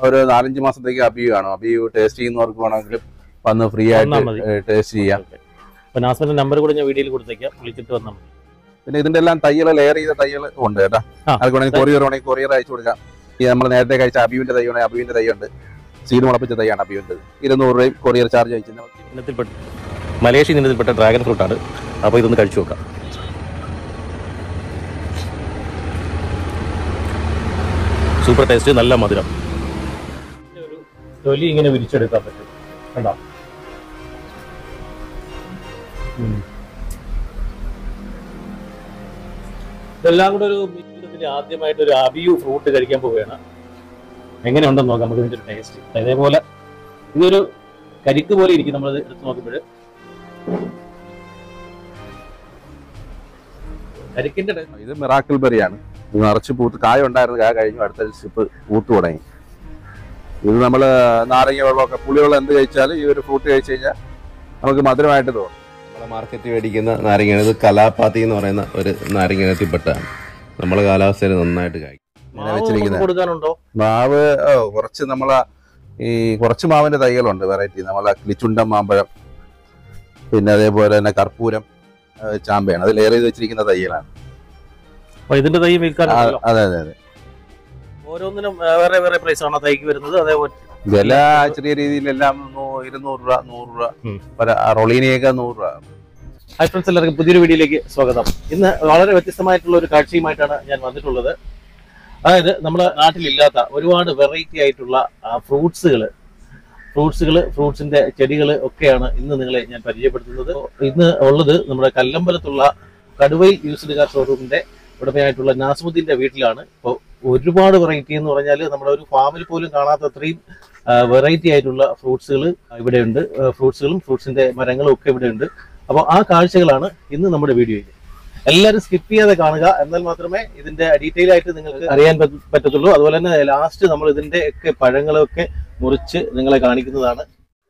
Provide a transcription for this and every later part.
ഒരു നാലഞ്ച് മാസത്തേക്ക് അബിയു കാണും അബിയു ടേസ്റ്റ് ചെയ്യുന്നവർക്ക് വേണമെങ്കിലും വന്ന് ഫ്രീ വന്നാ ആയിട്ട് മതി. ടേസ്റ്റ് ചെയ്യാം അപ്പൊ നാസ്മിന്റെ നമ്പർ കൂടെ ഞാൻ വീഡിയോയിൽ കൊടുത്തേക്കാം വിളിച്ചിട്ട് വന്നാൽ മതി പിന്നെ ഇതിന്റെ എല്ലാം തയ്യൽ ലെയർ ചെയ്ത തയ്യൽ ഉണ്ട് കേട്ടോ ആ. അത് വേണമെങ്കിൽ കൊറിയർ വേണമെങ്കിൽ കൊറിയർ അയച്ചു കൊടുക്കാം ഈ നമ്മൾ നേരത്തെ കഴിച്ച അബിയുവിന്റെ തൈ വേണമെങ്കിൽ അബിയുവിന്റെ തൈ ഉണ്ട് സീഡ് മുളപ്പിച്ച തൈയാണ് അബിയുവിന്റെ ഇരുന്നൂറ് രൂപയും കൊറിയർ ചാർജ് അയച്ചു ഇനത്തിൽപ്പെട്ട മലേഷ്യ ഇനത്തിൽപ്പെട്ട ഡ്രാഗൺ ഫ്രൂട്ടാണ് അപ്പോൾ ഇതൊന്ന് കഴിച്ചു നോക്കാം സൂപ്പർ ടേസ്റ്റ് നല്ല മധുരം ഒരു തൊലി ഇങ്ങനെ വിരിച്ചെടുക്കാൻ പറ്റും കണ്ടോ ഉം. ഇതെല്ലാം കൂടെ ഒരു ജീവിതത്തിൽ ആദ്യമായിട്ട് ഒരു അബിയു ഫ്രൂട്ട് കഴിക്കാൻ പോവുകയാണ് എങ്ങനെയുണ്ടെന്ന് നോക്കാം നമുക്ക് ഇതിന്റെ ഒരു ടേസ്റ്റ് അതേപോലെ ഇതൊരു കരിക്ക് പോലെ ഇരിക്കും നമ്മൾ എടുത്ത് നോക്കുമ്പോൾ കരിക്കിന്റെ ടേ- ഇത് മിറാക്കിൾ ബെറിയാണ് ഇത് നിറച്ച് പൂത്ത് കായ ഉണ്ടായിരുന്നു കായ കഴിഞ്ഞു അടുത്ത സ്റ്റിപ്പ് പൂത്ത് തുടങ്ങി ഇത് നമ്മൾ നാരങ്ങ വെള്ളമൊക്കെ പുളിവെള്ളം എന്ത് കഴിച്ചാലും ഈ ഒരു ഫ്രൂട്ട് കഴിച്ചു കഴിഞ്ഞാൽ നമുക്ക് മധുരമായിട്ട് തോന്നും നമ്മളെ മാർക്കറ്റിൽ മേടിക്കുന്ന നാരങ്ങയാണ് ഇത് കലാപാത്തി എന്ന് പറയുന്ന ഒരു നാരങ്ങ ഇനത്തിൽപ്പെട്ടാണ് നമ്മളെ കാലാവസ്ഥയിൽ നന്നായിട്ട് കായ്ക്കും ഇങ്ങനെ മാവ് വെച്ചിരിക്കുന്നത്. നമുക്ക് കൊടുക്കാനുണ്ടോ മാവ് ഓ, കുറച്ച് നമ്മളെ ഈ കുറച്ച് മാവിന്റെ തൈകളുണ്ട് വെറൈറ്റി നമ്മളെ കിളിച്ചുണ്ടൻ മാമ്പഴം പിന്നെ അതേപോലെ തന്നെ കർപ്പൂരം ആ, ചാമ്പയാണ് അത് ലെയർ ചെയ്ത് വെച്ചിരിക്കുന്ന തൈകളാണ് അപ്പൊ ഇതിന്റെ തൈ ആ, വിൽക്കാനുണ്ടല്ലോ അതെ അതെ അതെ ഓരോന്നിനും ആ, വേറെ വേറെ പ്രൈസ് ആണ് തൈക്ക് വരുന്നത് അതേപോലെ വില ചെറിയ രീതിയിലെല്ലാം നൂ- ഇരുന്നൂറ് രൂപ നൂറ് രൂപ ഉം. പല- ആ, റൊളീനിയൊക്കെ നൂറ് രൂപ ഹായ് ഫ്രണ്ട്സ് എല്ലാവർക്കും പുതിയൊരു വീഡിയോയിലേക്ക് സ്വാഗതം ഇന്ന് വളരെ വ്യത്യസ്തമായിട്ടുള്ള ഒരു കാഴ്ചയുമായിട്ടാണ് ഞാൻ വന്നിട്ടുള്ളത് അതായത് നമ്മുടെ നാട്ടിലില്ലാത്ത ഒരുപാട് വെറൈറ്റി ആയിട്ടുള്ള ഫ്രൂട്ട്സുകൾ ഫ്രൂട്ട്സുകൾ ഫ്രൂട്ട്സിന്റെ ചെടികൾ ഒക്കെയാണ് ഇന്ന് നിങ്ങളെ ഞാൻ പരിചയപ്പെടുത്തുന്നത് ഇന്ന് ഉള്ളത് നമ്മുടെ കല്ലമ്പലത്തുള്ള കടുവയിൽ യൂസ്ഡ് കാർ ഷോറൂമിന്റെ ഉടമയായിട്ടുള്ള നാസ്മുദ്ദീന്റെ വീട്ടിലാണ് ഇപ്പോൾ ഒരുപാട് വെറൈറ്റി എന്ന് പറഞ്ഞാൽ നമ്മുടെ ഒരു ഫാമിൽ പോലും കാണാത്ത അത്രയും വെറൈറ്റി ആയിട്ടുള്ള ഫ്രൂട്ട്സുകൾ ഇവിടെയുണ്ട് ഫ്രൂട്ട്സുകളും ഫ്രൂട്ട്സിന്റെ മരങ്ങളും ഒക്കെ ഇവിടെയുണ്ട് അപ്പോൾ ആ കാഴ്ചകളാണ് ഇന്ന് നമ്മുടെ വീഡിയോയിൽ എല്ലാവരും സ്കിപ്പ് ചെയ്യാതെ കാണുക എന്നാൽ മാത്രമേ ഇതിന്റെ ഡീറ്റെയിൽ ആയിട്ട് നിങ്ങൾക്ക് അറിയാൻ പറ്റ- പറ്റത്തുള്ളൂ അതുപോലെ തന്നെ ലാസ്റ്റ് നമ്മൾ ഇതിന്റെ ഒക്കെ പഴങ്ങളൊക്കെ മുറിച്ച് നിങ്ങളെ കാണിക്കുന്നതാണ്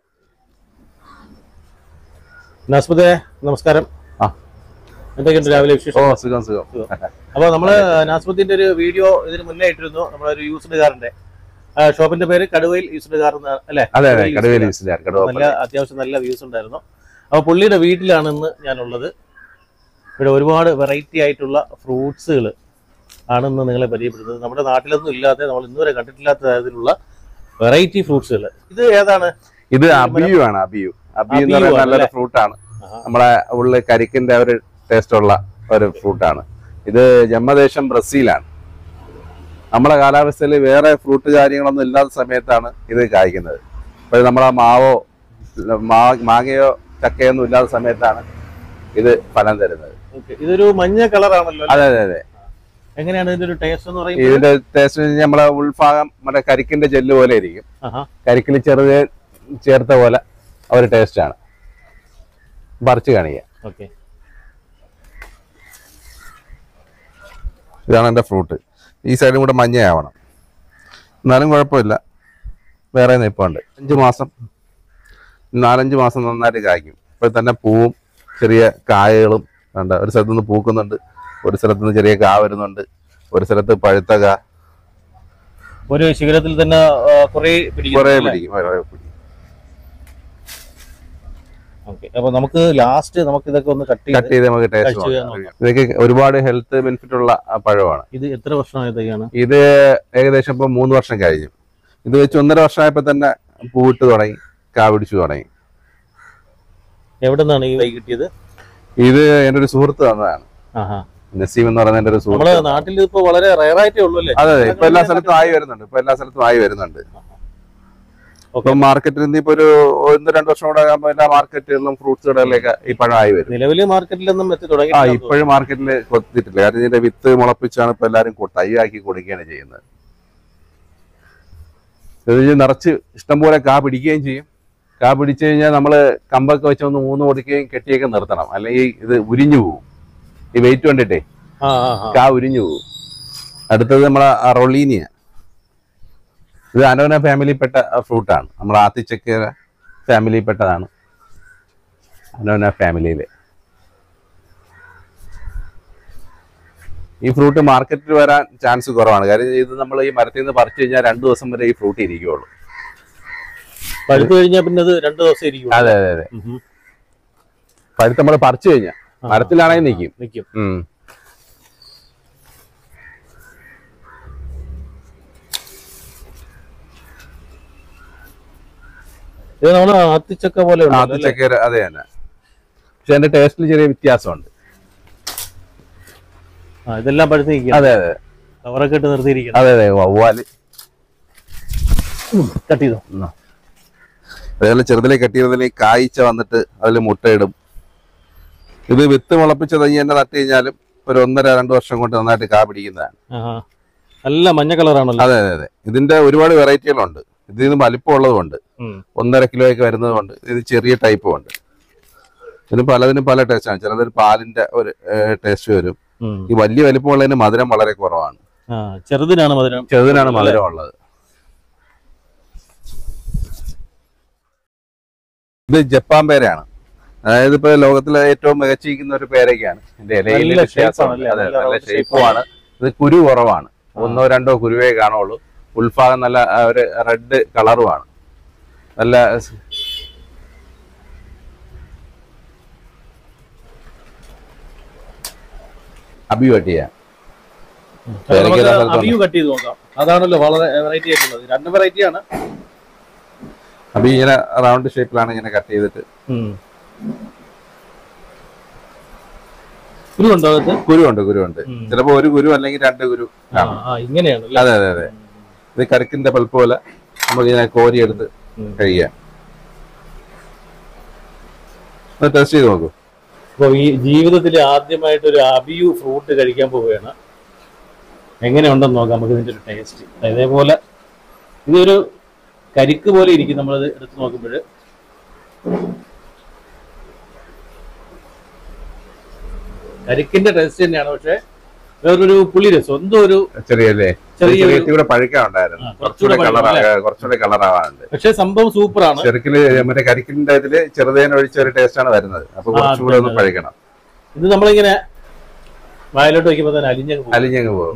നസ്മദേ നമസ്കാരം ആ. എന്തൊക്കെയുണ്ട് രാവിലെ ഓ വിശേഷം സുഖം സുഖം അപ്പോൾ നമ്മള് നാസ്മത്തിന്റെ ഒരു വീഡിയോ ഇതിന് മുന്നേ ഇട്ടിരുന്നു നമ്മുടെ ഒരു യൂസ്ഡ് കാറിന്റെ ഷോപ്പിന്റെ പേര് കടുവയിൽ യൂസ്ഡ് കാർ അല്ലേ അതെ അതെ കടുവയിൽ കടുവേലി used യൂസിലാർ കടുവ നല്ല അത്യാവശ്യം നല്ല വ്യൂസ് ഉണ്ടായിരുന്നു അപ്പോൾ പുള്ളിയുടെ വീട്ടിലാണ് ഇന്ന് ഞാനുള്ളത് ഇവിടെ ഒരുപാട് വെറൈറ്റി ആയിട്ടുള്ള ഫ്രൂട്ട്സുകൾ ആണ് ഇന്ന് നിങ്ങളെ പരിചയപ്പെടുന്നത് നമ്മുടെ നാട്ടിലൊന്നും ഇല്ലാത്ത നമ്മൾ ഇന്നുവരെ കണ്ടിട്ടില്ലാത്ത തരത്തിലുള്ള വെറൈറ്റി ഫ്രൂട്ട്സുകൾ ഇത് ഏതാണ് ഇത് അബിയു ആണ് അബിയു അബിയു എന്ന് അബിയു പറയുന്നത് ആണ് നല്ലൊരു ഫ്രൂട്ടാണ് ആഹാ. നമ്മളെ ഉള്ളിൽ കരിക്കിന്റെ ഒരു ടേസ്റ്റ് ഉള്ള ഒരു ഫ്രൂട്ടാണ് ഇത് ജന്മദേശം ബ്രസീലാണ് നമ്മളെ കാലാവസ്ഥയിൽ വേറെ ഫ്രൂട്ട് കാര്യങ്ങളൊന്നും ഇല്ലാത്ത സമയത്താണ് ഇത് കായ്ക്കുന്നത് അപ്പോൾ നമ്മളെ മാവോ മാ- മാങ്ങയോ ചക്കയൊന്നും ഇല്ലാത്ത സമയത്താണ് ഇത് ഫലം തരുന്നത് Okay. ഇതൊരു മഞ്ഞ കളറാണല്ലോ അതെ അതെ അതെ എങ്ങനെയാണ് ഇതിന്റെ ഒരു ടേസ്റ്റ് എന്ന് പറയുന്നത് ഇതിന്റെ ടേസ്റ്റ് നമ്മളെ ഉൾഭാഗം മറ്റേ കരിക്കിന്റെ ജെല്ല് പോലെ ഇരിക്കും ആഹാ. കരിക്കിൽ ചെറുത് ചേർത്ത പോലെ ആ ഒരു ടേസ്റ്റാണ് പറിച്ച് കാണിക്കുക ഓക്കെ ഇതാണ് എൻ്റെ ഫ്രൂട്ട് ഈ സൈഡും കൂടെ മഞ്ഞയാവണം എന്നാലും കുഴപ്പമില്ല വേറെ നിൽപ്പുണ്ട് അഞ്ച് മാസം നാലഞ്ച് മാസം നന്നായിട്ട് കായ്ക്കും ഇപ്പോൾ തന്നെ പൂവും ചെറിയ കായകളും ഉണ്ട് ഒരു സ്ഥലത്ത് നിന്ന് പൂക്കുന്നുണ്ട് ഒരു സ്ഥലത്ത് നിന്ന് ചെറിയ കാ വരുന്നുണ്ട് ഒരു സ്ഥലത്ത് പഴുത്ത കാ ഒരു ശിഖരത്തിൽ തന്നെ കുറെ കുറേ പിടിക്കും കുറേ പിടിക്കും ഓക്കെ അപ്പൊ നമുക്ക് ലാസ്റ്റ് നമുക്ക് ഇതൊക്കെ ഒന്ന് കട്ട് കട്ട് ചെയ്ത് ചെയ്ത് നമുക്ക് ടേസ്റ്റ് കഴിച്ച് നോക്കാം നോക്കാം. ഇതൊക്കെ ഒരുപാട് ഹെൽത്ത് ബെനിഫിറ്റ് ഉള്ള ആ പഴമാണ് ഇത് എത്ര വർഷമായ തൈയാണ് ഇത് ഏകദേശം ഇപ്പൊ മൂന്ന് വർഷം കഴിഞ്ഞു ഇത് വെച്ച് ഒന്നര വർഷമായപ്പോ തന്നെ പൂവിട്ട് തുടങ്ങി കാ പിടിച്ചു തുടങ്ങി എവിടെ നിന്നാണ് ഈ തൈ കിട്ടിയത് ഇത് എൻ്റെ ഒരു സുഹൃത്ത് തന്നതാണ് ആഹാ നസീം എന്ന് പറയുന്ന എൻ്റെ ഒരു നമ്മളെ സുഹൃത്ത് നാട്ടിൽ ഇപ്പൊ വളരെ റയറായിട്ടേ ഉള്ളൂ അല്ലേ അതെ അതെ ഇപ്പൊ എല്ലാ സ്ഥലത്തും ആയി വരുന്നുണ്ട് ഇപ്പൊ എല്ലാ സ്ഥലത്തും ആയി വരുന്നുണ്ട് ഓക്കെ ഇപ്പൊ മാർക്കറ്റിൽ നിന്ന് ഇപ്പൊ ഒരു ഒന്ന് രണ്ട് വർഷം കൂടെ ആകുമ്പോൾ എല്ലാ മാർക്കറ്റുകളിലും ഫ്രൂട്ട്സ് കടകളിലേക്ക് ഈ പഴം ആയി വരും നിലവില് മാർക്കറ്റിലൊന്നും എത്തി തുടങ്ങി ആ ഇപ്പോഴും മാർക്കറ്റിൽ കൊത്തിയിട്ടില്ല കാരണം ഇതിന്റെ വിത്ത് മുളപ്പിച്ചാണ് ഇപ്പൊ എല്ലാവരും കൊ- തൈയാക്കി കൊടുക്കുകയാണ് ചെയ്യുന്നത് ഇത് ഈ നിറച്ച് ഇഷ്ടംപോലെ കാ പിടിക്കുകയും ചെയ്യും കാ പിടിച്ചു കഴിഞ്ഞാൽ നമ്മൾ കമ്പൊക്കെ വെച്ച് ഒന്ന് മൂന്ന് കൊടുക്കുകയും കെട്ടിയൊക്കെ നിർത്തണം അല്ലെങ്കിൽ ഇത് ഉരിഞ്ഞു പോകും ഈ വെയിറ്റ് കണ്ടിട്ടേ ആ ആ ആ കാ ഉരിഞ്ഞു പോകും അടുത്തത് നമ്മളെ റൊളീനിയ ഇത് അനോന ഫാമിലിയിൽപ്പെട്ട ഫ്രൂട്ടാണ് നമ്മൾ ആത്തിച്ചക്ക ഫാമിലിയിൽപ്പെട്ടതാണ് അനോന ഫാമിലിയിലെ ഈ ഫ്രൂട്ട് മാർക്കറ്റിൽ വരാൻ ചാൻസ് കുറവാണ് കാര്യം ഇത് നമ്മൾ ഈ മരത്തിൽ നിന്ന് പറിച്ചു കഴിഞ്ഞാൽ രണ്ടു ദിവസം വരെ ഈ ഫ്രൂട്ട് ഇരിക്കുകയുള്ളൂ പഴുത്തു കഴിഞ്ഞാൽ പിന്നെ അത് രണ്ടു ദിവസം ഇരിക്കും അതെ അതെ അതെ പഴുത്ത് നമ്മൾ പറിച്ചു കഴിഞ്ഞാൽ മരത്തിലാണെങ്കിൽ നിൽക്കും നിൽക്കും ഉം. ഇത് നമ്മള് ആത്തിച്ചക്ക പോലെ ആദ്യ ചക്കര അതെ തന്നെ പക്ഷെ അതിന്റെ ടേസ്റ്റിൽ ചെറിയ വ്യത്യാസമുണ്ട് ആ ഇതെല്ലാം പഴുത്ത് നിൽക്കുക അതെ അതെ കവറൊക്കെ ഇട്ട് നിർത്തിയിരിക്കണം അതെ അതെ വവ്വാല് കട്ട് ചെയ്തോ അതേപോലെ ചെറുതിലെ കെട്ടിയതിൽ കായ്ച്ച വന്നിട്ട് അതിൽ മുട്ടയിടും ഇത് വിത്ത് മുളപ്പിച്ച് തൈ തന്നെ നട്ട് കഴിഞ്ഞാലും ഒരു ഒന്നര രണ്ട് വർഷം കൊണ്ട് നന്നായിട്ട് കാ പിടിക്കുന്നതാണ് ആഹാ. നല്ല മഞ്ഞ കളറാണല്ലോ അതെ അതെ അതെ ഇതിന്റെ ഒരുപാട് വെറൈറ്റികളുണ്ട് ഇതിൽ നിന്ന് വലിപ്പമുള്ളതുമുണ്ട് ഉം. ഒന്നര കിലോ ഒക്കെ വരുന്നതുകൊണ്ട് ഇത് ചെറിയ ടൈപ്പും ഉണ്ട് ഇതിന് പലതിനും പല ടേസ്റ്റാണ് ചിലതിന് പാലിന്റെ ഒരു ടേസ്റ്റ് വരും ഉം. ഈ വലിയ വലിപ്പമുള്ളതിന് മധുരം വളരെ കുറവാണ് ആ ചെറുതിനാണ് മധുരം ചെറുതിനാണ് മധുരം ഉള്ളത് ഇത് ജപ്പാൻ പേരയാണ് അതായത് ഇപ്പൊ ലോകത്തിലെ ഏറ്റവും മികച്ചിരിക്കുന്ന ഒരു പേരൊക്കെയാണ് ഇതിന്റെ ഇലയിൽ നല്ല വ്യത്യാസമുണ്ട്. shape ആണല്ലേ? അതെ നല്ല നല്ല round shape ഷേപ്പുമാണ് ഇത് കുരു കുറവാണ് ഒന്നോ രണ്ടോ കുരുവേ കാണുള്ളൂ ഉൾഭാഗം നല്ല ആ, ഒരു റെഡ് കളറുമാണ് നല്ല സ്- അഭിവട്ടിയ പേരയ്ക്ക നമുക്ക് സ്ഥലത്താണ്. അവിയു കട്ട് ചെയ്ത് നോക്കാം അതാണല്ലോ വളരെ വെറൈറ്റി ആയിട്ടുള്ളത് രണ്ട് വെറൈറ്റി ആണ് അപ്പൊ ഇങ്ങനെ റൗണ്ട് ഷേപ്പിലാണ് ഇങ്ങനെ കട്ട് ചെയ്തിട്ട് ഇതുണ്ടോ അകത്ത് കുരുവുണ്ട് കുരുവുണ്ട് ഉം. ചിലപ്പോ ഒരു കുരു അല്ലെങ്കിൽ രണ്ട് കുരു ആ, ആ ഇങ്ങനെയാണ് അല്ലേ? അതെ അതെ അതെ ഇത് കറിക്കിന്റെ പൾപ്പ് പോലെ നമുക്ക് ഇങ്ങനെ കോരിയെടുത്ത് ഉം. കഴിയാം ടെസ്റ്റ് ചെയ്ത് നോക്കൂ അപ്പൊ ഈ ജീവിതത്തിൽ ആദ്യമായിട്ട് ഒരു അബിയു ഫ്രൂട്ട് കഴിക്കാൻ പോവുകയാണ് എങ്ങനെയുണ്ടെന്ന് നോക്കാം നമുക്ക് ഇതിന്റെ ഒരു ടേസ്റ്റ് ഇതേപോലെ ഇതൊരു കരിക്ക് പോലെ ഇരിക്കും നമ്മളത് എടുത്ത് നോക്കുമ്പോൾ കരിക്കിന്റെ ടേസ്റ്റ് തന്നെയാണ് പക്ഷെ വേറൊരു പുളി രസം എന്തോ ഒരു ചെറിയല്ലേ ചെറിയ ചെറിയ ഒരു- കൂടെ പഴുക്കാൻ ഉണ്ടായിരുന്നു ആ, കുറച്ചുകൂടെ കുറച്ചുകൂടെ കളർ പഴുക്കണം, കുറച്ചുകൂടെ കളറാവാനുണ്ട് പക്ഷെ സംഭവം സൂപ്പറാണ് ചെറുക്കില് മറ്റേ കരിക്കിന്റെ ഇതില് ചെറുതേന ഒഴിച്ച ഒരു ടേസ്റ്റ് ആണ് വരുന്നത് അപ്പൊ ആ, കുറച്ചുകൂടെ ഒന്ന് അതെ, പഴുക്കണം ഇത് നമ്മളിങ്ങനെ വായിലോട്ട് വയ്ക്കുമ്പോൾ തന്നെ അലിഞ്ഞങ്ങ് പോകും അലിഞ്ഞങ്ങ് പോകും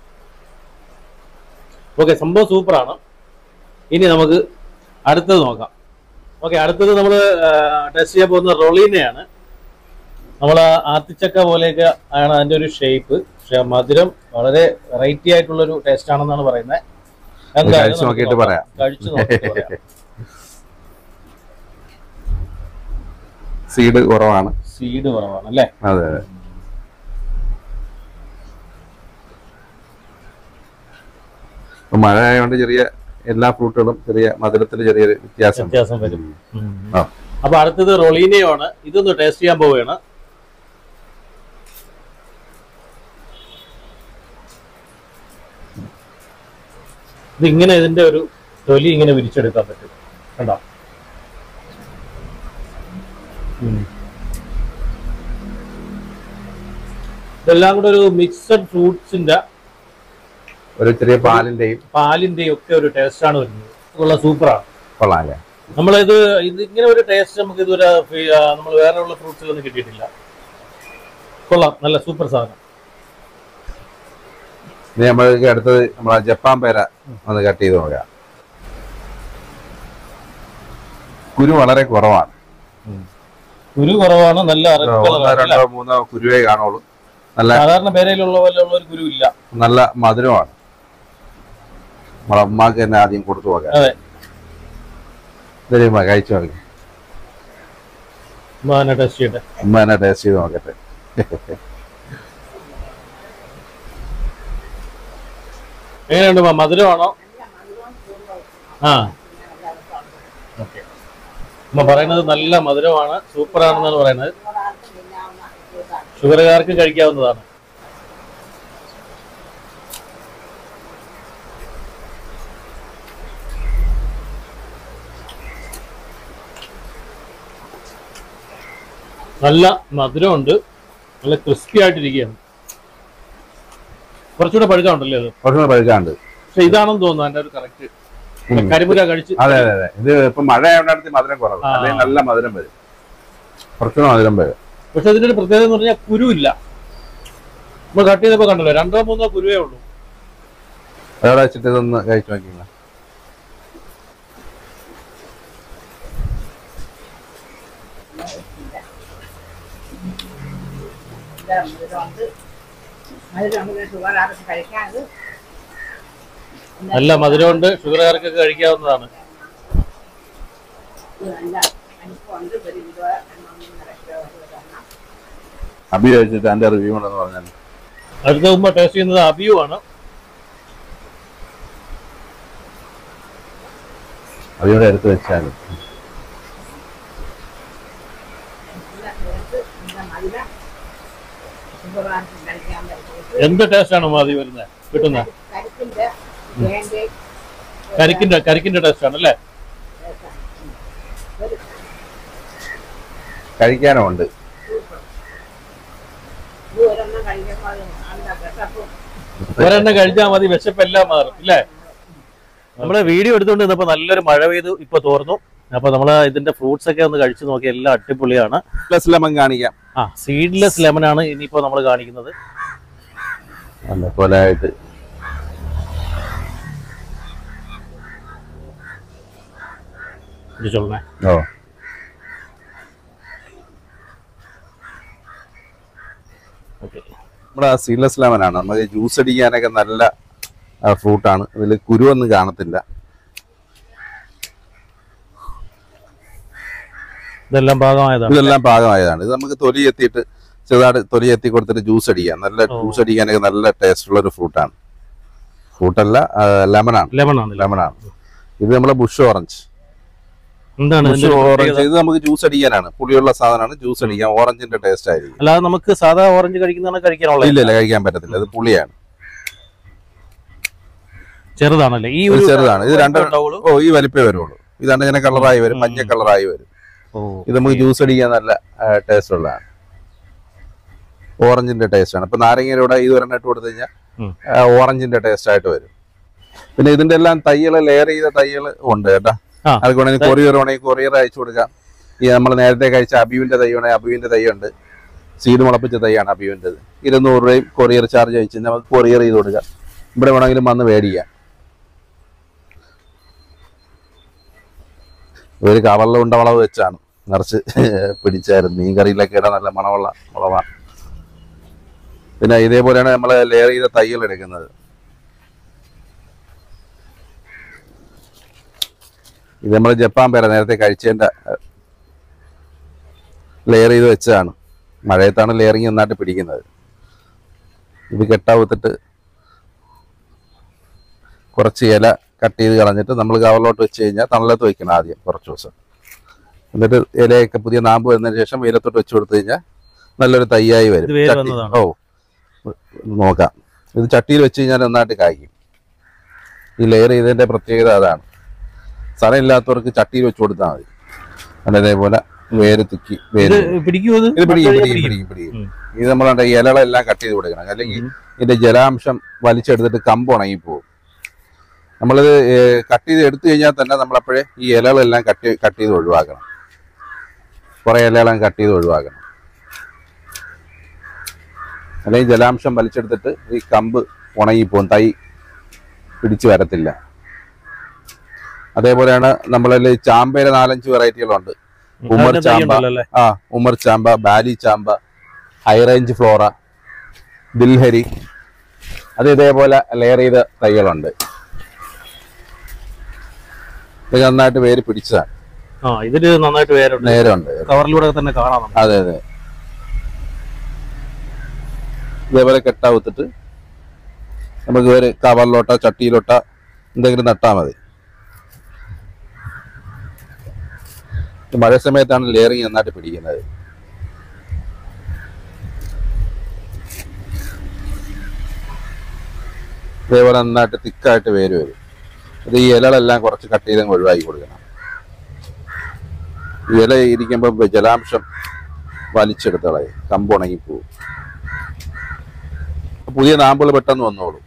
ഓക്കെ സംഭവം സൂപ്പറാണ് ഇനി നമുക്ക് അടുത്തത് നോക്കാം ഓക്കെ അടുത്തത് നമ്മൾ ടെസ്റ്റ് ചെയ്യാൻ പോകുന്ന റൊളീനയാണ് നമ്മൾ ആത്തിച്ചക്ക പോലെയൊക്കെ ആണ് അതിന്റെ ഒരു ഷേപ്പ് പക്ഷെ മധുരം വളരെ വെറൈറ്റി ആയിട്ടുള്ള ഒരു ടേസ്റ്റ് ആണെന്നാണ് പറയുന്നത് എന്തായാലും കഴിച്ച് നമുക്ക് നോക്കിയിട്ട് നോക്കാം. പറയാം. കഴിച്ച് നോക്കിയിട്ട് പറയാം സീഡ് കുറവാണ് സീഡ് കുറവാണ് അല്ലേ അതെ അതെ ഇപ്പൊ മഴ ആയതുകൊണ്ട് ചെറിയ എല്ലാ ഫ്രൂട്ടുകളും ചെറിയ മധുരത്തിൽ ചെറിയൊരു വ്യത്യാസം വ്യത്യാസം വരും ആ. അപ്പൊ അടുത്തത് റൊളീനയാണ് ഇതൊന്ന് ടേസ്റ്റ് ചെയ്യാൻ പോവുകയാണ് ഇതിങ്ങനെ ഇതിന്റെ ഒരു തൊലി ഇങ്ങനെ വിരിച്ചെടുക്കാൻ പറ്റും കണ്ടോ ഉം. ഇതെല്ലാം കൂടെ ഒരു മിക്സഡ് ഫ്രൂട്ട്സിന്റെ ഒരു ചെറിയ പാലിന്റെയും പാലിന്റെയും ഒക്കെ ഒരു ടേസ്റ്റാണ് വരുന്നത് ഉള്ള സൂപ്പറാണ് കൊള്ളാം അല്ലേ നമ്മളിത് ഇത് ഇങ്ങനെ ഒരു ടേസ്റ്റ് നമുക്ക് ഇതുവരെ നമ്മൾ വേറെ ഉള്ള ഫ്രൂട്ട്സിലൊന്നും കിട്ടിയിട്ടില്ല കൊള്ളാം നല്ല സൂപ്പർ സാധനം ഇനി നമ്മൾക്ക് അടുത്തത് നമ്മളെ ജപ്പാൻ പേര ഒന്ന് കട്ട് ചെയ്ത് നോക്കാം കുരു വളരെ കുറവാണ് കുരു കുറവാണ് നല്ല red colour ഒന്നോ ആണ്, അല്ലേ? രണ്ടോ മൂന്നോ കുരുവേ കാണുള്ളൂ നല്ല സാധാരണ പേരയിലുള്ള പോലെ ഉള്ള ഒരു കുരു ഇല്ല നല്ല മധുരമാണ് നമ്മളെ അമ്മക്ക് തന്നെ ആദ്യം കൊടുത്തു നോക്കാം അതെ ഇതൊരു കഴിച്ചു നോക്കാം ടെസ്റ്റ് ചെയ്യട്ടെ അമ്മ തന്നെ ടേസ്റ്റ് ചെയ്ത് നോക്കട്ടെ എങ്ങനെയുണ്ട് മാ? മധുരമാണോ ആ ഓക്കെ അമ്മ പറയുന്നത് നല്ല മധുരമാണ് സൂപ്പർ ആണെന്നാണ് പറയുന്നത് ഷുഗറുകാർക്ക് കഴിക്കാവുന്നതാണ് നല്ല മധുരമുണ്ട് നല്ല ക്രിസ്പി ആയിട്ടിരിക്കുകയാണ് കുറച്ചുകൂടെ പഴുക്കാണ്ടല്ലേ അത് കുറച്ചുകൂടെ പഴുക്കാണ്ട് പക്ഷെ ഇതാണെന്ന് തോന്നുന്നു അതിന്റെ ഒരു കറക്റ്റ് ഉം. കരിമുര കഴിച്ച് അതെ അതെ അതെ ഇത് ഇപ്പൊ മഴ ആയതുകൊണ്ടാണ് മധുരം കുറവ് ആ. അല്ലെങ്കിൽ നല്ല മധുരം വരും കുറച്ചുകൂടെ മധുരം വരും പക്ഷെ അതിന്റെ ഒരു പ്രത്യേകത എന്ന് പറഞ്ഞാൽ കുരു ഇല്ല നമ്മൾ കട്ട് ചെയ്തപ്പോ കണ്ടല്ലോ രണ്ടോ മൂന്നോ കുരുവേ ഉള്ളൂ അതോടെ വെച്ചിട്ട് ഇതൊന്ന് കഴിച്ചു നോക്കില്ല ഷുഗർ ആവശ്യം കഴിക്കാത് നല്ല മധുരമുണ്ട് ഷുഗറുകാർക്കൊക്കെ കഴിക്കാവുന്നതാണ് നല്ല അനുഭവമുണ്ട് ഒരു ഇരുപത് ഒന്നര കിലോ തരണം അഭി കഴിച്ചിട്ട് അതിന്റെ റിവ്യൂ ഉണ്ടെന്ന് പറഞ്ഞാൽ അടുത്ത മുമ്പ് ടേസ്റ്റ് ചെയ്യുന്നത് അബിയു ആണ് അഭിയുടെ അടുത്ത് വെച്ചാൽ നല്ല ടേസ്റ്റ് നല്ല മധുരം ഷുഗർ ആവശ്യം കഴിക്കാൻ പറ്റും എന്ത് ടേസ്റ്റ് ആണ് മാതി വരുന്നത് കിട്ടുന്നത് കരിക്കിന്റെ വേണ്ടി കരിക്കിന്റെ കരിക്കിന്റെ ടേസ്റ്റ് ആണ് അല്ലേ കഴിക്കാനും ഉണ്ട് ഒരെണ്ണം കഴിക്കുമ്പോൾ നല്ല വിശപ്പും ഒരെണ്ണം കഴിച്ചാൽ മതി വിശപ്പെല്ലാം മാറും ഇല്ലേ നമ്മള് വീഡിയോ എടുത്തുകൊണ്ട് നിന്നപ്പോ നല്ലൊരു മഴ പെയ്തു ഇപ്പൊ തോർന്നു അപ്പൊ നമ്മള് ഇതിന്റെ ഫ്രൂട്ട്സ് ഒക്കെ ഒന്ന് കഴിച്ചു നോക്കി എല്ലാം അടിപൊളിയാണ് പ്ലസ് ലെമൺ കാണിക്കാം ആ സീഡ്ലെസ് ലെമൺ ആണ് ഇനിയിപ്പോ നമ്മൾ കാണിക്കുന്നത് നല്ല കൊലായിട്ട് ഇത് ചൊല്ലണേ ഓ ഓക്കെ നമ്മുടെ സീഡ്ലെസ് ലെമൺ ആണ് നമുക്ക് ജ്യൂസ് അടിക്കാനൊക്കെ നല്ല ഫ്രൂട്ടാണ് ഇതിൽ കുരുവൊന്നും കാണത്തില്ല ഇതെല്ലാം ഭാഗമായതാണ് ഇതെല്ലാം പാകമായതാണ് ഇത് നമുക്ക് തൊലി എത്തിയിട്ട് ചെറുതായിട്ട് തൊലി എത്തി കൊടുത്തിട്ട് ജ്യൂസ് അടിക്കാം നല്ല ഓ. ജ്യൂസ് അടിക്കാനൊക്കെ നല്ല ടേസ്റ്റ് ഉള്ള ഒരു ഫ്രൂട്ടാണ് ഫ്രൂട്ടല്ല ലെമൺ ആണ് ലെമൺ ആണ് ലെമൺ ആണ് ഇത് നമ്മുടെ ബുഷ് ഓറഞ്ച് എന്താണ് ബുഷ് ഇതിന്റെ ഒരു ഓറഞ്ച് പ്രത്യേകത? ഇത് നമുക്ക് ജ്യൂസ് അടിക്കാനാണ് പുളിയുള്ള സാധനമാണ് ജ്യൂസ് അടിക്കാൻ ഓറഞ്ചിന്റെ ടേസ്റ്റ് ആയിരിക്കും അല്ലാതെ നമുക്ക് സാധാ ഓറഞ്ച് കഴിക്കുന്നതാണ് കഴിക്കാനുള്ളത് ഇല്ല ഇല്ല കഴിക്കാൻ പറ്റത്തില്ല ഇത് പുളിയാണ് ചെറുതാണല്ലേ ഈ ഇത് ഒരു ചെറുതാണ് ഇത് രണ്ട് ഉണ്ടാവുള്ളൂ ഓ ഈ വലിപ്പേ വരുള്ളൂ ഇതാണ് ഇങ്ങനെ കളറായി വരും മഞ്ഞ കളറായി വരും ഓ ഇത് നമുക്ക് ജ്യൂസ് അടിക്കാൻ നല്ല ടേസ്റ്റ് ഉള്ളതാണ് ഓറഞ്ചിന്റെ ടേസ്റ്റ് ആണ് ഇപ്പൊ നാരങ്ങയുടെ കൂടെ ഇത് ഒരെണ്ണം ഇട്ട് കൊടുത്തു കഴിഞ്ഞാൽ ഉം. ഓറഞ്ചിന്റെ ടേസ്റ്റ് ആയിട്ട് വരും പിന്നെ ഇതിന്റെ എല്ലാം തയ്യല് ലെയർ ചെയ്ത തയ്യൽ ഉണ്ട് കേട്ടാ ആ. അതൊക്കെ വേണമെങ്കിൽ കൊറിയർ വേണമെങ്കിൽ കൊറിയർ അയച്ചു കൊടുക്കാം ഈ നമ്മൾ നേരത്തെ കഴിച്ച അബിയുവിന്റെ തൈ വേണമെങ്കിൽ അബിയുവിന്റെ തൈ ഉണ്ട് സീഡ് മുളപ്പിച്ച തൈയാണ് അബിയുവിൻ്റെത് ഇരുന്നൂറ് രൂപയും കൊറിയർ ചാർജ് അയച്ച് കഴിഞ്ഞാൽ നമുക്ക് കൊറിയർ ചെയ്ത് കൊടുക്കാം ഇവിടെ വേണമെങ്കിലും വന്ന് മേടിക്കാം ഒരു കവറിൽ ഉണ്ട വളവ് വെച്ചാണ് നിറച്ച് പിടിച്ചായിരുന്നു മീൻ കറിയിലൊക്കെ ഇടാൻ നല്ല മണമുള്ള വളവാണ് പിന്നെ ഇതേപോലെയാണ് നമ്മൾ ലെയർ ചെയ്ത തൈകൾ എടുക്കുന്നത് ഇത് നമ്മൾ ജപ്പാൻ പേര നേരത്തെ കഴിച്ചതിൻ്റെ ലെയർ ചെയ്ത് വെച്ചതാണ് മഴയത്താണ് ലെയറിങ് നന്നായിട്ട് പിടിക്കുന്നത് ഇത് കെട്ടാവുത്തിട്ട് കുറച്ച് ഇല കട്ട് ചെയ്ത് കളഞ്ഞിട്ട് നമ്മൾ കവറിലോട്ട് വെച്ച് കഴിഞ്ഞാൽ തണലത്ത് വെക്കണം ആദ്യം കുറച്ച് ദിവസം എന്നിട്ട് ഇലയൊക്കെ പുതിയ നാമ്പ് വന്നതിന് ശേഷം വെയിലത്തോട്ട് വെച്ച് കൊടുത്തു കഴിഞ്ഞാൽ നല്ലൊരു തൈയായി വരും ഇത് വേര് ചട്ടി- വന്നതാണോ? ഓ നോക്കാം ഇത് ചട്ടിയിൽ വെച്ച് കഴിഞ്ഞാൽ നന്നായിട്ട് കായ്ക്കും ഈ ലെയർ ചെയ്തതിന്റെ പ്രത്യേകത അതാണ് സ്ഥലം ഇല്ലാത്തവർക്ക് ചട്ടിയിൽ വെച്ച് കൊടുത്താൽ മതി അല്ല ഇതേപോലെ വേര് തുക്കി വേര് ഇത് പിടിക്കുമോ ഇത് ഇത് പിടിക്കും മഴ പിടിക്കും പിടിക്കും. പിടിക്കും പിടിക്കും ഉം. ഇത് നമ്മളുടെ ഇലകളെല്ലാം കട്ട് ചെയ്ത് കൊടുക്കണം അല്ലെങ്കിൽ ഇതിന്റെ ജലാംശം വലിച്ചെടുത്തിട്ട് കമ്പ് ഉണങ്ങിപ്പോകും നമ്മളിത് കട്ട് ചെയ്ത് എടുത്തു കഴിഞ്ഞാൽ തന്നെ നമ്മളപ്പോഴേ ഈ ഇലകളെല്ലാം കട്ട് കട്ട് ചെയ്ത് ഒഴിവാക്കണം കുറേ ഇലകളെല്ലാം കട്ട് ചെയ്ത് ഒഴിവാക്കണം അല്ലെങ്കിൽ ജലാംശം വലിച്ചെടുത്തിട്ട് ഈ കമ്പ് ഉണങ്ങിപ്പോകും തൈ പിടിച്ചു വരത്തില്ല അതേപോലെയാണ് നമ്മളിൽ ചാമ്പയിലെ നാലഞ്ച് വെറൈറ്റികളുണ്ട് ഉമ്മർ അതിന്റെ തൈ ചാമ്പ ഉണ്ടല്ലോ അല്ലേ? ആ ഉമർ ചാമ്പ ബാലി ചാമ്പ ഹൈ റേഞ്ച് ഫ്ലോറ ദിൽഹരി അത് ഇതേപോലെ ലെയർ ചെയ്ത തൈകളുണ്ട് ഇത് നന്നായിട്ട് വേര് പിടിച്ചതാണ് ആ ഇതില് നന്നായിട്ട് വേരുണ്ട് നേരമുണ്ട് കവറിലൂടെ തന്നെ കാണാം നമുക്ക്. അതെ അതെ ഇതേപോലെ കെട്ടാവുത്തിട്ട് നമുക്ക് ഒരു കവറിലോട്ടോ ചട്ടിയിലോട്ടോ എന്തെങ്കിലും നട്ടാൽ മതി ഈ മഴ സമയത്താണ് ലെയറിങ് നന്നായിട്ട് പിടിക്കുന്നത് ഇതേപോലെ നന്നായിട്ട് തിക്കായിട്ട് വേര് വരും ഇത് ഈ ഇലകളെല്ലാം കുറച്ച് കട്ട് ചെയ്ത് ഒഴിവാക്കി കൊടുക്കണം ഈ ഇല ഇരിക്കുമ്പോൾ ജലാംശം വലിച്ചെടുത്ത് കളയും കമ്പ് ഉണങ്ങിപ്പോവും പുതിയ നാമ്പുകൾ പെട്ടെന്ന് വന്നോളും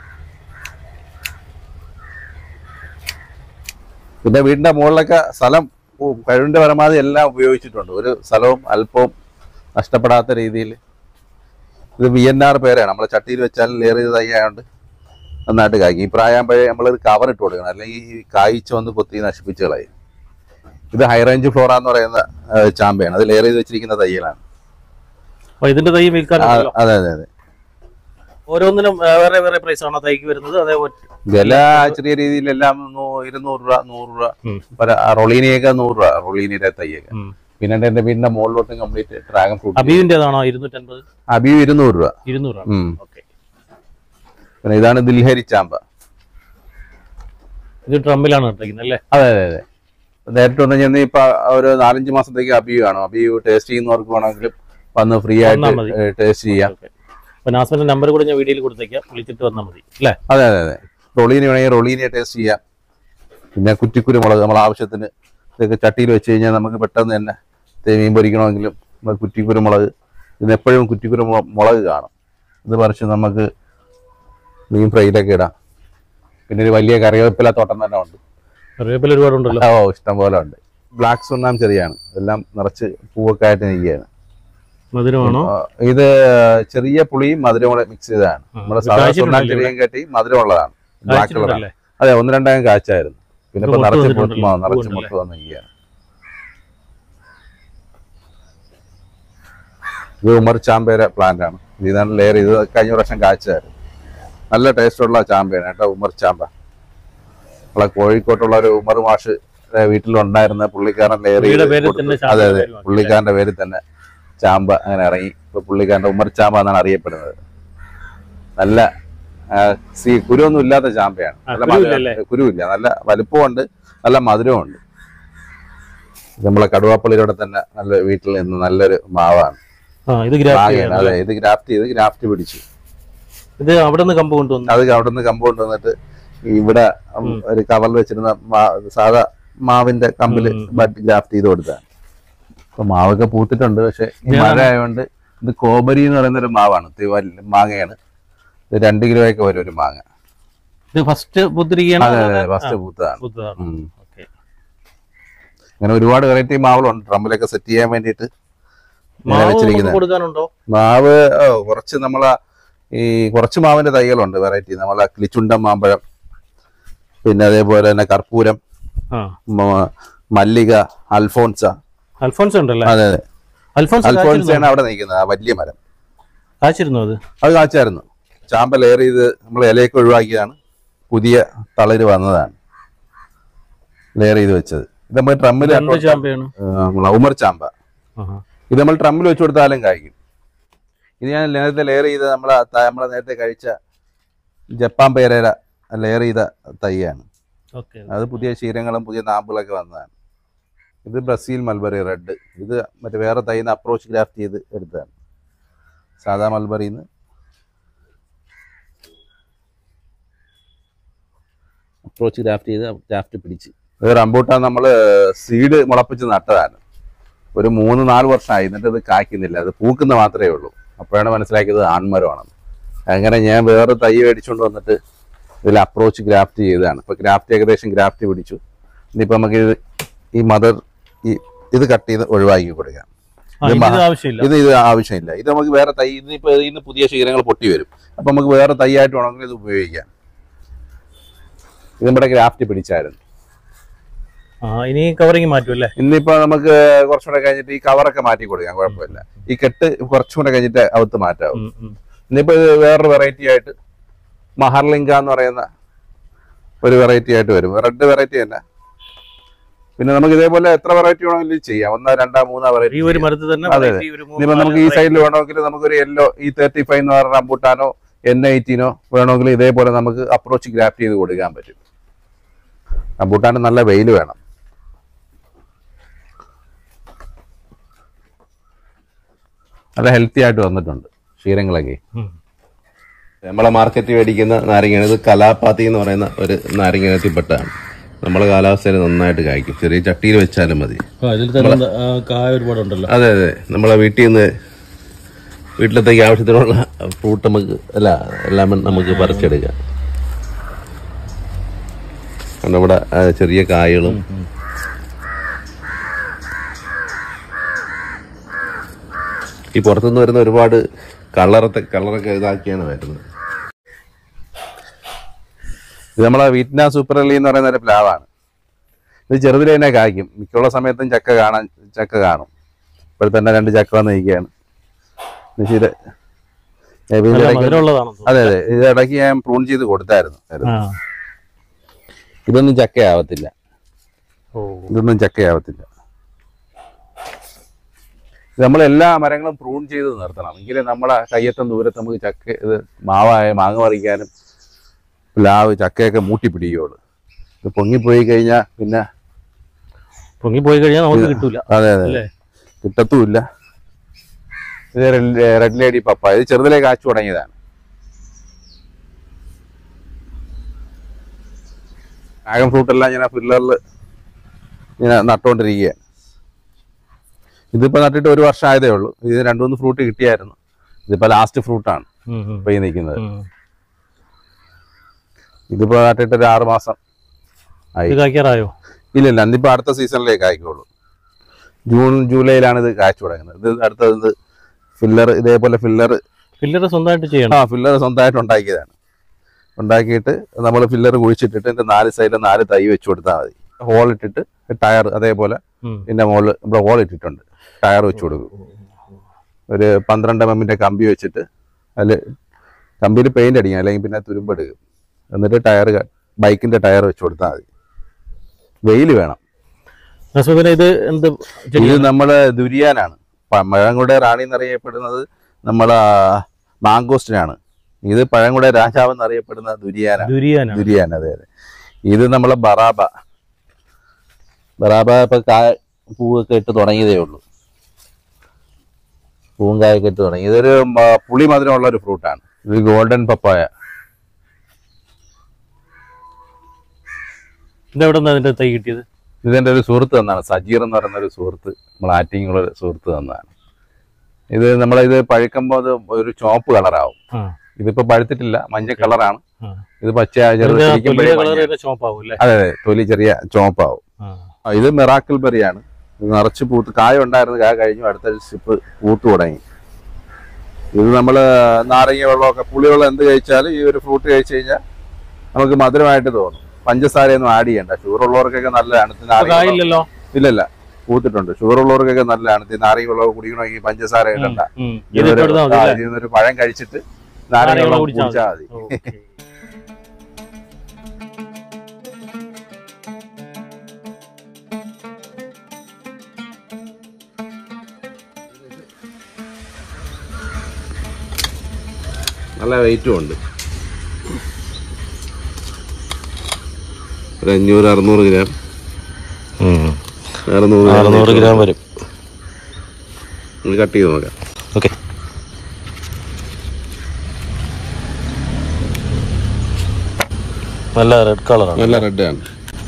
പിന്നെ വീടിന്റെ മുകളിലൊക്കെ സ്ഥലം ഉ- കഴിവിന്റെ പരമാവധി എല്ലാം ഉപയോഗിച്ചിട്ടുണ്ട് ഒരു സ്ഥലവും അല്പവും നഷ്ടപ്പെടാത്ത രീതിയിൽ ഇത് വി എൻ ആർ പേരാണ് നമ്മളെ ചട്ടിയിൽ വെച്ചാൽ ലെയർ ചെയ്ത് തയ്യായോണ്ട് നന്നായിട്ട് കായ്ക്കും ഈ പ്രായമാകുമ്പോഴേ നമ്മളൊരു കവർ ഇട്ട് കൊടുക്കണം അല്ലെങ്കിൽ ഈ കായ്ച്ച വന്ന് കൊത്തി നശിപ്പിച്ച് കളയും ഇത് ഹൈ റേഞ്ച് ഫ്ലോറ എന്ന് പറയുന്ന ആ, ചാമ്പയാണ് അത് ലെയർ ചെയ്ത് വെച്ചിരിക്കുന്ന തയ്യലാണ് അപ്പൊ ഇതിന്റെ തൈ വിൽക്കാനുണ്ടല്ലോ ആ, അതെ അതെ അതെ ഓരോന്നിനും ആ, വേറെ വേറെ പ്രൈസ് ആണോ തൈക്ക് വരുന്നത് അതേ ഒറ്റ- വില ചെറിയ രീതിയിലെല്ലാം നൂ- ഇരുന്നൂറ് രൂപ നൂറ് രൂപ ഉം. പല റൊളീനിയൊക്കെ നൂറ് രൂപ റൊളീനിയുടെ തയ്യൊക്കെ ഉം. പിന്നെ എന്റെ വീടിന്റെ മുകളിലോട്ടും കംപ്ലീറ്റ് ഡ്രാഗൺ ഫ്രൂട്ട് അബിയുടേതാണോ ഇരുന്നൂറ്റൻപത് അബിയു ഇരുന്നൂറ് രൂപ ഇരുന്നൂറാണ് ഉം. ഓക്കെ പിന്നെ ഇതാണ് ദിൽഹരി ചാമ്പ ഇത് ട്രംപിലാണ് ഇട്ടിരിക്കുന്നത് അല്ലേ അതെ അതെ അതെ നേരിട്ട് വന്നു കഴിഞ്ഞാൽ ഇപ്പൊ ഒരു നാലഞ്ച് മാസത്തേക്ക് അബിയു കാണും അബിയു ടേസ്റ്റ് ചെയ്യുന്നവർക്ക് വേണമെങ്കിലും വന്ന് ഫ്രീ വന്നാ മതി. ആയിട്ട് ടേസ്റ്റ് ചെയ്യാം ഓക്കെ അപ്പൊ നാസ്മിന്റെ നമ്പർ കൂടെ ഞാൻ വീഡിയോയിൽ കൊടുത്തേക്കാം വിളിച്ചിട്ട് വന്നാൽ മതി അല്ലേ അതെ അതെ അതെ റൊളീനി വേണമെങ്കിൽ റൊളീനിയെ ടേസ്റ്റ് ചെയ്യാം പിന്നെ കുറ്റിക്കുരുമുളക് നമ്മൾ ആവശ്യത്തിന് ഇതൊക്കെ ചട്ടിയിൽ വെച്ച് കഴിഞ്ഞാൽ നമുക്ക് പെട്ടെന്ന് തന്നെ ദേ മീൻ പൊരിക്കണമെങ്കിലും നമുക്ക് കുറ്റിക്കുരുമുളക് ഇതിന് എപ്പോഴും കുറ്റിക്കുരുമുളക് മുളക് കാണും ഇത് പറിച്ച് നമുക്ക് മീൻ ഫ്രൈയിലൊക്കെ ഇടാം പിന്നെ ഒരു വലിയ കറിവേപ്പില തോട്ടം തന്നെ ഉണ്ട് കറിവേപ്പില ഒരുപാടുണ്ടല്ലോ ഓ ഇഷ്ടം പോലെ ഉണ്ട് ബ്ലാക്ക് സുണ്ണാം ചെറിയാണ് എല്ലാം നിറച്ച് പൂവൊക്കെ ആയിട്ട് നിൽക്കുകയാണ് മധുരമാണോ ആ, ഇത് ചെറിയ പുളിയും മധുരവും കൂടെ മിക്സ് ചെയ്തതാണ് ആ, നമ്മുടെ ഇത് സാധാരണ കായ്ച്ചിട്ടുണ്ടല്ലേ സുണ്ണാം ചെറിയും കട്ടി മധുരമുള്ളതാണ് ബ്ലാക്ക് കളറാണ് കായ്ച്ചിട്ടുണ്ടല്ലേ അതെ ഒന്ന് രണ്ടാം കാഴ്ചയായിരുന്നു പിന്നെ ഇപ്പൊ ഇത് നിറച്ച് മൊട്ട് മുട്ട് ആ, നിറച്ച് വന്നിട്ടുണ്ടല്ലേ? മുട്ട് വന്നിരിക്കുകയാണ് ഇത് ഉമർ ചാമ്പേര പ്ലാന്റ് ആണ് ഇതാണ് ലെയർ ഇത് കഴിഞ്ഞ പ്രാവശ്യം കാഴ്ചയായിരുന്നു നല്ല ടേസ്റ്റുള്ള ചാമ്പയാണ് കേട്ടോ ഉമർ ചാമ്പ നമ്മളെ കോഴിക്കോട്ടുള്ള ഒരു ഉമർ മാഷ് ഏ, വീട്ടിലുണ്ടായിരുന്ന പുള്ളിക്കാരൻ ലെയർ പുള്ളിയുടെ പേരിൽ തന്നെ ചാമ്പ അതെ അതെ പേര് മാറ്റി. പുള്ളിക്കാരന്റെ പേരിൽ തന്നെ ചാമ്പ അങ്ങനെ ഇറങ്ങി ഇപ്പൊ പുള്ളിക്കാരന്റെ ഉമർ ചാമ്പ എന്നാണ് അറിയപ്പെടുന്നത് നല്ല ആ, സീ കുരുവൊന്നും ഇല്ലാത്ത ചാമ്പയാണ് ആ, നല്ല കുരുവില്ലല്ലേ? മധുരം- കുരുവില്ല നല്ല വലുപ്പമുണ്ട് നല്ല മധുരമുണ്ട് ഇത് നമ്മളെ കടുവാപ്പള്ളിയിലൂടെ തന്നെ നല്ല വീട്ടിൽ നിന്ന് നല്ലൊരു മാവാണ് ആ ഇത് ഗ്രാഫ്റ്റ് മാങ്ങയാണ് അതെ ഇത് ഗ്രാഫ്റ്റ് ചെയ്ത് ഗ്രാഫ്റ്റ് പിടിച്ചു ഇത് അവിടെ നിന്ന് കമ്പ് കൊണ്ടുവന്നു അത് അവിടെ നിന്ന് കമ്പ് കൊണ്ടുവന്നിട്ട് ഇവിടെ ഉം, ഒരു കവറിൽ വെച്ചിരുന്ന മാ- സാധാ മാവിന്റെ കമ്പില് ഉം, ഉം. ബഡ് ഗ്രാഫ്റ്റ് ചെയ്ത് കൊടുത്താണ് അപ്പൊ മാവൊക്കെ പൂത്തിട്ടുണ്ട് പക്ഷെ ഈ ഞാൻ- മഴ ആയതുകൊണ്ട് ഇത് കോബരി എന്ന് പറയുന്ന ഒരു മാവാണ് ഇത് വല്യ- മാങ്ങയാണ് ഇത് രണ്ട് കിലോ ഒക്കെ വരും ഒരു മാങ്ങ ഇത് ഫസ്റ്റ് പുത്തിരിക്കുകയാണ് അതെ അതെ ഫസ്റ്റ് പൂത്തതാണ് പുത്തതാണ് ഉം. ഓക്കെ അങ്ങനെ ഒരുപാട് വെറൈറ്റി മാവുകളുണ്ട് ഡ്രമ്മിലൊക്കെ സെറ്റ് ചെയ്യാൻ വേണ്ടിയിട്ട് ഇങ്ങനെ മാവ് നമുക്ക് വെച്ചിരിക്കുന്നത് കൊടുക്കാനുണ്ടോ മാവ് ഓ, കുറച്ച് നമ്മളെ ഈ കുറച്ച് മാവിന്റെ തൈകളുണ്ട് വെറൈറ്റി നമ്മളെ കിളിച്ചുണ്ടൻ മാമ്പഴം പിന്നെ അതേപോലെ തന്നെ കർപ്പൂരം ആ മ- മല്ലിക അൽഫോൺസ അൽഫോൺസ് ഉണ്ടല്ലേ അതെ അതെ അൽഫോൺസ് കായ്ച്ചിരുന്നോ? അൽഫോൺസയാണ് അവിടെ നിൽക്കുന്നത് ആ വലിയ മരം കായ്ച്ചിരുന്നോ അത് അത് കാച്ചായിരുന്നു ചാമ്പ ലെയർ ചെയ്ത് നമ്മൾ ഇലയൊക്കെ ഒഴിവാക്കിയതാണ് പുതിയ തളിര് വന്നതാണ് ലെയർ ചെയ്ത് വെച്ചത് ഇത് നമ്മൾ ട്രമ്മിൽ എന്ത് ചാമ്പയാണ് ഉമർ ചാമ്പ ആഹാ. ഇത് നമ്മൾ ട്രമ്മിൽ വെച്ച് കൊടുത്താലും കായ്ക്കും ഇത് ഞാൻ നേരത്തെ ലെയർ ചെയ്ത് നമ്മളെ നമ്മളെ നേരത്തെ കഴിച്ച ജപ്പാൻ പേരേര ലെയർ ചെയ്ത തൈയാണ് ഓക്കെ അത് പുതിയ ശീലങ്ങളും പുതിയ നാമ്പുകളൊക്കെ വന്നതാണ് ഇത് ബ്രസീൽ മൽബറി റെഡ് ഇത് മറ്റേ വേറെ തൈന്ന് അപ്രോച്ച് ഗ്രാഫ്റ്റ് ചെയ്ത് എടുത്തതാണ് സാധാ മൽബറിന്ന് അപ്രോച്ച് ഗ്രാഫ്റ്റ് ചെയ്ത് ഗ്രാഫ്റ്റ് പിടിച്ച് ഇത് റംബൂട്ടാൻ നമ്മൾ സീഡ് മുളപ്പിച്ച് നട്ടതാണ് ഒരു മൂന്ന് നാല് വർഷമായി എന്നിട്ട് ഇത് കായ്ക്കുന്നില്ല അത് പൂക്കുന്ന മാത്രമേ ഉള്ളൂ അപ്പോഴാണ് മനസ്സിലാക്കിയത് ആൺമരമാണെന്ന് അങ്ങനെ ഞാൻ വേറെ തൈ മേടിച്ചുകൊണ്ട് വന്നിട്ട് ഇതിൽ അപ്രോച്ച് ഗ്രാഫ്റ്റ് ചെയ്തതാണ് ഇപ്പൊ ഗ്രാഫ്റ്റ് ഏകദേശം ഗ്രാഫ്റ്റ് പിടിച്ചു ഇനിയിപ്പോ നമുക്ക് ഇത് ഈ മദർ ഈ ഇത് കട്ട് ചെയ്ത് ഒഴിവാക്കി കൊടുക്കാം ആ, ഇത് ഇത് മഹാ- ആവശ്യമില്ല ഇത് ഇത് ആവശ്യമില്ല ഇത് നമുക്ക് വേറെ തൈ ഇതിപ്പോ ഇതിന് പുതിയ ശീലങ്ങൾ പൊട്ടി വരും അപ്പൊ നമുക്ക് വേറെ തൈ ആയിട്ട് വേണമെങ്കിൽ ഇത് ഉപയോഗിക്കാം ഇത് നമ്മുടെ ഗ്രാഫ്റ്റ് പിടിച്ചായിരുന്നു ആ ഇനി കവറിങ് മാറ്റും അല്ലേ ഇന്നിപ്പോ നമുക്ക് കുറച്ചുകൂടെ കഴിഞ്ഞിട്ട് ഈ കവറൊക്കെ മാറ്റി കൊടുക്കാം കുഴപ്പമില്ല ഈ കെട്ട് കുറച്ചുകൂടെ കഴിഞ്ഞിട്ട് അകത്ത് മാറ്റാവും ഉം, ഉം. ഇന്നിപ്പോ ഇത് വേറൊരു വെറൈറ്റി ആയിട്ട് മഹർലിംഗ എന്ന് പറയുന്ന ഒരു വെറൈറ്റി ആയിട്ട് വരും റെഡ് വെറൈറ്റി തന്നെ പിന്നെ നമുക്ക് ഇതേപോലെ എത്ര വെറൈറ്റി വേണമെങ്കിലും ചെയ്യാം ഒന്നോ രണ്ടോ മൂന്നോ ഈ വെറൈറ്റി ഒരു മരത്തിൽ തന്നെ അതെ, variety ഒരു മൂന്ന് ഇനിയിപ്പോ നമുക്ക് ഈ നാല് സൈഡിൽ വേണമെങ്കിൽ നമുക്കൊരു യെല്ലോ ഈ തേർട്ടി ഫൈവ് എന്ന് പറഞ്ഞ റംബൂട്ടാനോ എൻ എയ്റ്റീനോ വേണമെങ്കിൽ ഇതേപോലെ നമുക്ക് അപ്രോച്ച് ഗ്രാഫ്റ്റ് ചെയ്ത് കൊടുക്കാൻ പറ്റും റംബൂട്ടാന് നല്ല വെയിൽ വേണം നല്ല ഹെൽത്തി ആയിട്ട് വന്നിട്ടുണ്ട് ക്ഷീരങ്ങളൊക്കെ ഉം. നമ്മളെ മാർക്കറ്റിൽ മേടിക്കുന്ന നാരങ്ങയാണ് ഇത് കലാപ്പാത്തി എന്ന് പറയുന്ന ഒരു നാരങ്ങ ഇനത്തിൽപ്പെട്ടാണ് നമ്മളെ കാലാവസ്ഥയിൽ നന്നായിട്ട് കായ്ക്കും ചെറിയ ചട്ടിയിൽ വെച്ചാലും മതി ആ, ഇതിൽ തന്നെ ആ, കായ ഒരുപാടുണ്ടല്ലോ അതെ അതെ നമ്മളെ വീട്ടിൽ നിന്ന് വീട്ടിലത്തേക്ക് ആവശ്യത്തിനുള്ള ഫ്രൂട്ട് നമുക്ക് അല്ല എല്ലാം നമുക്ക് പറിച്ചെടുക്കാം കണ്ടോ ഇവിടെ ആ, ചെറിയ കായകളും ഈ പുറത്തുനിന്ന് വരുന്ന ഒരുപാട് കളറത്തെ കളറൊക്കെ ഇതാക്കിയാണ് വരുന്നത് ഇത് നമ്മളെ വീറ്റ്നാം സൂപ്പർ എള്ളി എന്ന് പറയുന്ന ഒരു പ്ലാവാണ് ഇത് ചെറുതിൽ തന്നെ കായ്ക്കും മിക്കുള്ള സമയത്തും ചക്ക കാണാൻ ചക്ക കാണും ഇപ്പോൾ തന്നെ രണ്ട് ചക്ക വന്നിരിക്കുകയാണ് ഇത് ഇത് ഇതിന്റെ നല്ല ഇടയ്ക്ക് മധുരമുള്ളതാണെന്ന് അതെ അതെ ഇത് ഇടയ്ക്ക് ഞാൻ പ്രൂൺ ചെയ്ത് കൊടുത്തായിരുന്നു തോന്നുന്നു ആ. ഇതൊന്നും ചക്കയാവത്തില്ല ഓ ഇതൊന്നും ചക്കയാവത്തില്ല ഇത് നമ്മൾ എല്ലാ മരങ്ങളും പ്രൂൺ ചെയ്ത് നിർത്തണം എങ്കിലേ നമ്മളെ കയ്യെത്തും ദൂരത്ത് നമുക്ക് ചക്ക ഇത് മാവായ മാങ്ങ പറിക്കാനും പ്ലാവ് ചക്കയൊക്കെ മൂട്ടി പിടിക്കുകയുള്ളൂ ഇത് പൊങ്ങിപ്പോയി കഴിഞ്ഞാൽ പിന്നെ പൊങ്ങി പോയി കഴിഞ്ഞാൽ നമുക്ക് കിട്ടൂല അതെ അതെ അല്ലേ? കിട്ടത്തുമില്ല ഇത് റെഡ് ലേഡി പപ്പ ഇത് ചെറുതിലേ കാച്ചു തുടങ്ങിയതാണ് ഡ്രാഗൺ ഫ്രൂട്ട് എല്ലാം ഇങ്ങനെ ഫില്ലറിൽ ഇങ്ങനെ നട്ടുകൊണ്ടിരിക്കുകയാണ് ഇതിപ്പോ നട്ടിട്ട് ഒരു വർഷം ആയതേ ഉള്ളൂ ഇത് രണ്ടു മൂന്ന് ഫ്രൂട്ട് കിട്ടിയായിരുന്നു ഇതിപ്പോ ലാസ്റ്റ് ഫ്രൂട്ടാണ് ഉം, ഉം, ഇപ്പൊ ഈ നിൽക്കുന്നത് ഉം. ഇതിപ്പോ നട്ടിട്ട് ഒരു ആറ് മാസം ആയി ഇത് കായ്ക്കാറായോ ഇല്ല ഇല്ല ഇന്നിപ്പോ അടുത്ത സീസണിലേക്ക് കായ്ക്കുള്ളൂ ജൂൺ ജൂലൈയിലാണ് ഇത് കായ്ച്ചു തുടങ്ങുന്നത് ഇത് അടുത്തത് ഇത് ഫില്ലർ ഇതേപോലെ ഫില്ലർ ഫില്ലർ സ്വന്തമായിട്ട് ചെയ്യണം ആ ഫില്ലർ സ്വന്തമായിട്ട് ഉണ്ടാക്കിയതാണ് ഉണ്ടാക്കിയിട്ട് നമ്മൾ ഫില്ലർ കുഴിച്ചിട്ടിട്ട് ഇതിന്റെ നാല് സൈഡിൽ നാല് തൈ വെച്ച് കൊടുത്താൽ മതി ഹോൾ ഇട്ടിട്ട് ടയർ അതേപോലെ ഉം. ഇതിന്റെ മുകളിൽ ഇവിടെ ഹോൾ ഇട്ടിട്ടുണ്ട് ടയർ വെച്ച് കൊടുക്കും ഒരു പന്ത്രണ്ട് എം എമ്മിന്റെ കമ്പി വെച്ചിട്ട് അതിൽ കമ്പിയിൽ പെയിന്റ് അടിക്കാം അല്ലെങ്കിൽ പിന്നെ തുരുമ്പെടുക്കും എന്നിട്ട് ടയർ ബൈക്കിന്റെ ടയർ വെച്ച് കൊടുത്താൽ മതി വെയിൽ വേണം നസുബിന് ഇത് എന്ത് ഇത് ചെടിയാണ്? നമ്മള് ദുരിയാനാണ് പ- പഴങ്ങളുടെ റാണി എന്നറിയപ്പെടുന്നത് നമ്മളെ മാങ്കോസ്റ്റിനാണ് ഇത് പഴങ്ങളുടെ രാജാവ് എന്നറിയപ്പെടുന്ന ദുരിയാനാണ് ദുരിയാനാണ് ദുരിയാൻ അതെ അതെ ഇത് നമ്മളെ ബറാബ ബറാബ ഇപ്പൊ കായ പൂവൊക്കെ ഇട്ട് തുടങ്ങിയതേ ഉള്ളൂ പൂവും കായൊക്കെ ഇട്ട് തുടങ്ങി ഇതൊരു മ- പുളി മധുരമുള്ള ഒരു ഫ്രൂട്ടാണ് ഇത് ഗോൾഡൻ പപ്പായ ഇതെവിടെ നിന്ന് അതിന്റെ തൈ കിട്ടിയത് ഇതെന്റെ ഒരു സുഹൃത്ത് തന്നാണ് സജീർ എന്ന് പറയുന്ന ഒരു സുഹൃത്ത് നമ്മൾ ആറ്റിങ്ങുള്ള ഒരു സുഹൃത്ത് തന്നതാണ് ഇത് നമ്മളിത് പഴുക്കുമ്പോൾ അത് ഒരു ചോപ്പ് കളറാവും ആ, ഇതിപ്പോ പഴുത്തിട്ടില്ല മഞ്ഞ കളറാണ് ആ. ഇത് പച്ച ചെറുത് ഇതിന്റെ പിടിക്കുമ്പോഴേ തൊലിയുടെ മഞ്ഞ. കളർ ചോപ്പാവും അല്ലേ അതെ അതെ തൊലി ചെറിയ ചോപ്പാവും ആ. ആ, ഇത് മെറാക്കിൾ ബെറിയാണ് ഇത് നിറച്ച് പൂത്ത് കായ ഉണ്ടായിരുന്നു കായ കഴിഞ്ഞു അടുത്ത സ്റ്റിപ്പ് പൂത്ത് തുടങ്ങി ഇത് നമ്മൾ നാരങ്ങ വെള്ളമൊക്കെ പുളിവെള്ളം എന്ത് കഴിച്ചാലും ഈ ഒരു ഫ്രൂട്ട് കഴിച്ചു കഴിഞ്ഞാൽ നമുക്ക് മധുരമായിട്ട് തോന്നും പഞ്ചസാരയൊന്നും ആഡ് ചെയ്യണ്ട ഷുഗർ ഉള്ളവർക്കൊക്കെ നല്ലതാണ് ഇത് ഇപ്പൊ നാരങ്ങ വെള്ളം- കായില്ലല്ലോ ഇല്ലല്ല പൂത്തിട്ടുണ്ട് ഷുഗർ ഉള്ളവർക്കൊക്കെ നല്ലതാണ് ഇത് നാരങ്ങ വെള്ളം കുടിക്കണമെങ്കിൽ പഞ്ചസാര ഇടണ്ട ഉം. ഇത് ഇട്ട് കൊടുത്താൽ മതി ആ, അല്ലേ? ഇതിൽ നിന്നൊരു പഴം കഴിച്ചിട്ട് നാരങ്ങ നാരങ്ങ വെള്ളം വെള്ളം കുടിച്ചാൽ കുടിച്ചാൽ മതി ഓക്കേ. നല്ല വെയിറ്റും ഉണ്ട് ഒരു അഞ്ഞൂറ് അറുന്നൂറ് ഗ്രാം ഉം. അറുന്നൂറ് അറുന്നൂറ് ഗ്രാം വരും കട്ട് ചെയ്ത് നോക്കാം ഓക്കെ നല്ല റെഡ് കളറാണ് നല്ല റെഡ് ആണ്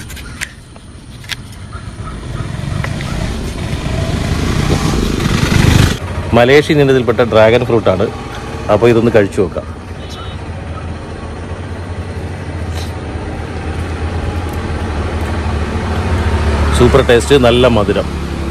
മലേഷ്യൻ ഇനത്തിൽപ്പെട്ട ഡ്രാഗൺ ഫ്രൂട്ടാണ് അപ്പോൾ ഇതൊന്ന് കഴിച്ചു നോക്കാം സൂപ്പർ ടേസ്റ്റ് നല്ല മധുരം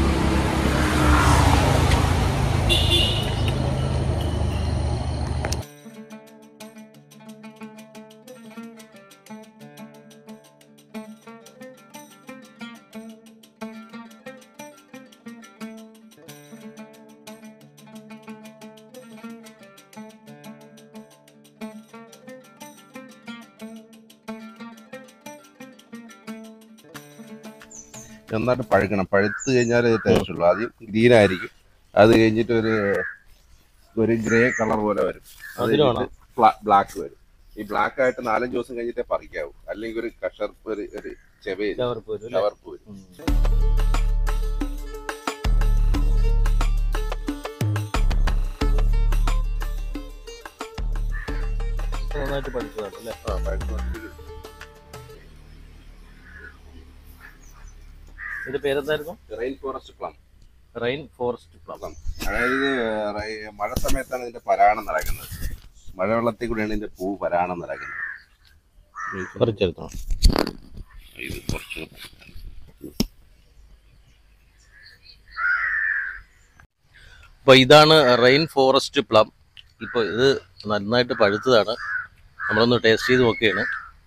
നന്നായിട്ട് പഴുക്കണം പഴുത്ത് കഴിഞ്ഞാൽ ടേസ്റ്റ് ഉള്ളൂ ആദ്യം ഗ്രീൻ ആയിരിക്കും അത് കഴിഞ്ഞിട്ട് ഒരു ഒരു ഗ്രേ കളർ പോലെ വരും അത് മധുരമാണോ? ബ്ലാക്ക് വരും ഈ ബ്ലാക്ക് ആയിട്ട് നാലഞ്ച് ദിവസം കഴിഞ്ഞിട്ടേ പറിക്കാവൂ അല്ലെങ്കിൽ ഒരു കഷർപ്പ് ഒരു ഒരു ചെവയിൽ ചവർപ്പ് വരും നന്നായിട്ട് പഠിച്ചതാണ് അല്ലേ ആ, പഴുത്ത് വന്നിട്ട് ഇത് പേരെന്തായിരുന്നു rain forest plum rain forest plum plum അതായത് റൈ- മഴ സമയത്താണ് ഇതിന്റെ പരാഗണം നടക്കുന്നത് മഴവെള്ളത്തിൽ കൂടെയാണ് ഇതിന്റെ പൂ പരാഗണം നടക്കുന്നത് പറിച്ചെടുത്തോ ഇത് കുറച്ച് അപ്പോൾ ഇതാണ് റെയിൻ ഫോറസ്റ്റ് പ്ലം ഇപ്പോൾ ഇത് നന്നായിട്ട് പഴുത്തതാണ് നമ്മളൊന്ന് ടേസ്റ്റ് ചെയ്ത് നോക്കുകയാണ്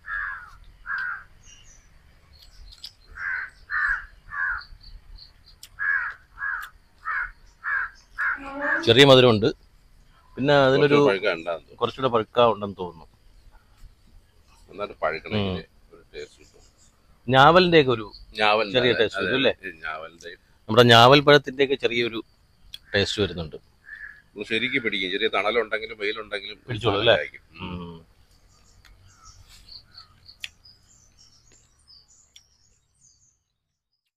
ചെറിയ മധുരമുണ്ട് പിന്നെ അതിനൊരു പഴുക്കാൻ ഉണ്ടാകും കുറച്ചുകൂടെ പഴുക്ക ഉണ്ടെന്ന് തോന്നുന്നു നന്നായിട്ട് പഴുക്കണമെങ്കിൽ ഒരു ടേസ്റ്റ് കിട്ടും ഞാവലിന്റെ ഒക്കെ ഒരു ഞാവൽ ചെറിയ taste വരും അല്ലേ? ഞാവലിന്റെ നമ്മുടെ ഞാവൽ പഴത്തിന്റെ ഒക്കെ ചെറിയൊരു ടേസ്റ്റ് വരുന്നുണ്ട് ശരിക്കും പിടിക്കും ചെറിയ തണലുണ്ടെങ്കിലും വെയിലുണ്ടെങ്കിലും പിടിച്ചോളും അല്ലേ? കായ്ക്കും. ഉം. ഉം.